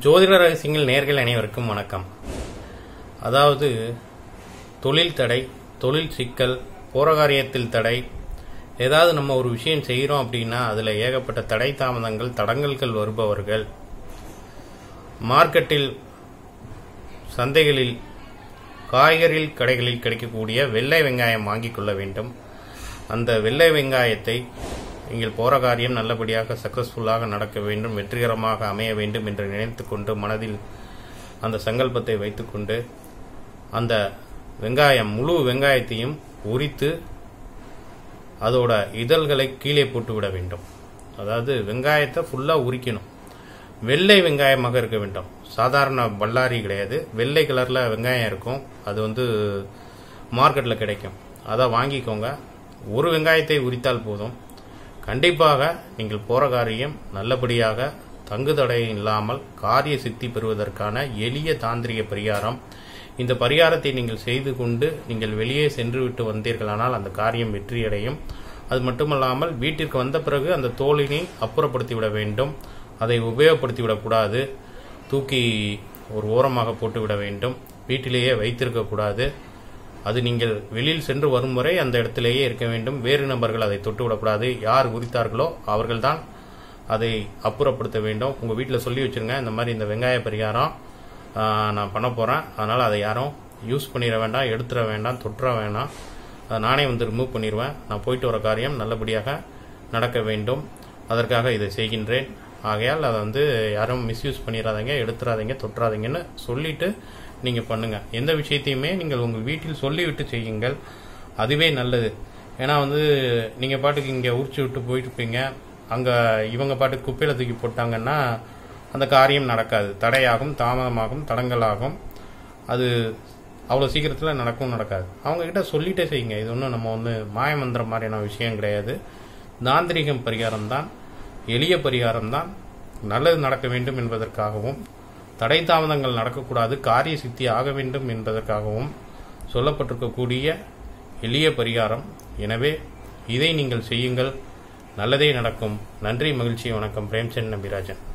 ஜோதிட ரகசியங்கள் நேர்கள் அனைவருக்கும் வணக்கம் அதாவது தொழில் தடை தொழில் சிக்கல் போரகாரியத்தில் தடை ஏதாவது நம்ம ஒரு விஷயம் செய்கிறோம் அப்படின்னா அதில் ஏகப்பட்ட தடை தாமதங்கள் தடங்கல்கள் வருபவர்கள் மார்க்கெட்டில் சந்தைகளில் காய்கறி கடைகளில் கிடைக்கக்கூடிய வெள்ளை வெங்காயம் வாங்கிக் கொள்ள வேண்டும் அந்த வெள்ளை வெங்காயத்தை நீங்கள் போற காரியம் நல்லபடியாக சக்சஸ்ஃபுல்லாக நடக்க வேண்டும் வெற்றிகரமாக அமைய வேண்டும் என்று நினைத்து கொண்டு மனதில் அந்த சங்கல்பத்தை வைத்துக்கொண்டு அந்த வெங்காயம் முழு வெங்காயத்தையும் உரித்து அதோட இதழ்களை கீழே போட்டு விட வேண்டும் அதாவது வெங்காயத்தை ஃபுல்லாக உரிக்கணும் வெள்ளை வெங்காயமாக இருக்க வேண்டும் சாதாரண பல்லாரி கிடையாது வெள்ளை கலரில் வெங்காயம் இருக்கும் அது வந்து மார்க்கெட்டில் கிடைக்கும் அதை வாங்கிக்கோங்க ஒரு வெங்காயத்தை உரித்தால் போதும் கண்டிப்பாக நீங்கள் போற காரியம் நல்லபடியாக தங்கு தடை இல்லாமல் காரிய சித்தி பெறுவதற்கான எளிய தாந்திரிக பரிகாரம் இந்த பரிகாரத்தை நீங்கள் செய்து கொண்டு நீங்கள் வெளியே சென்று விட்டு வந்தீர்களானால் அந்த காரியம் வெற்றியடையும் அது மட்டுமல்லாமல் வீட்டிற்கு வந்த பிறகு அந்த தோலினை அப்புறப்படுத்தி விட வேண்டும் அதை உபயோகப்படுத்தி விடக்கூடாது தூக்கி ஒரு ஓரமாக போட்டு விட வேண்டும் வீட்டிலேயே வைத்திருக்கக்கூடாது அது நீங்கள் வெளியில் சென்று வரும் வரை அந்த இடத்திலேயே இருக்க வேண்டும் வேறு நபர்கள் அதை தொட்டு விடக்கூடாது யார் உரித்தார்களோ அவர்கள்தான் அதை அப்புறப்படுத்த வேண்டும் உங்கள் வீட்டில் சொல்லி வச்சிருங்க இந்த மாதிரி இந்த வெங்காய பரிகாரம் ஆ, நான் பண்ண போகிறேன் அதனால் அதை யாரும் யூஸ் பண்ணிட வேண்டாம் எடுத்துட வேண்டாம் தொட்டுற வேண்டாம் அதை நானே வந்து ரிமூவ் பண்ணிடுவேன் நான் போயிட்டு வர காரியம் நல்லபடியாக நடக்க வேண்டும் அதற்காக இதை செய்கின்றேன் ஆகையால் அதை வந்து யாரும் மிஸ்யூஸ் பண்ணிடாதீங்க எடுத்துடாதீங்க தொட்டுறாதீங்கன்னு சொல்லிட்டு நீங்கள் பண்ணுங்க எந்த விஷயத்தையுமே நீங்கள் உங்கள் வீட்டில் சொல்லிவிட்டு செய்யுங்கள் அதுவே நல்லது ஏன்னா வந்து நீங்கள் பாட்டுக்கு இங்கே உரிச்சு விட்டு போயிட்டு இருப்பீங்க அங்கே இவங்க பாட்டுக்கு குப்பையில் தூக்கி போட்டாங்கன்னா அந்த காரியம் நடக்காது தடையாகும் தாமதமாகும் தடங்கலாகும் அது அவ்வளோ சீக்கிரத்தில் நடக்கும் நடக்காது அவங்க கிட்ட சொல்லிட்டே செய்யுங்க இது ஒன்றும் நம்ம வந்து மாயமந்திரம் மாதிரியான விஷயம் கிடையாது தாந்திரிகம் பரிகாரம் தான் எளிய பரிகாரம் தான் நல்லது நடக்க வேண்டும் என்பதற்காகவும் தடை தாமதங்கள் நடக்கக்கூடாது காரிய சித்தி ஆக வேண்டும் என்பதற்காகவும் சொல்லப்பட்டிருக்கக்கூடிய எளிய பரிகாரம் எனவே இதை நீங்கள் செய்யுங்கள் நல்லதே நடக்கும் நன்றி மகிழ்ச்சி வணக்கம் பிரேம்சந்த் நம்பிராஜன்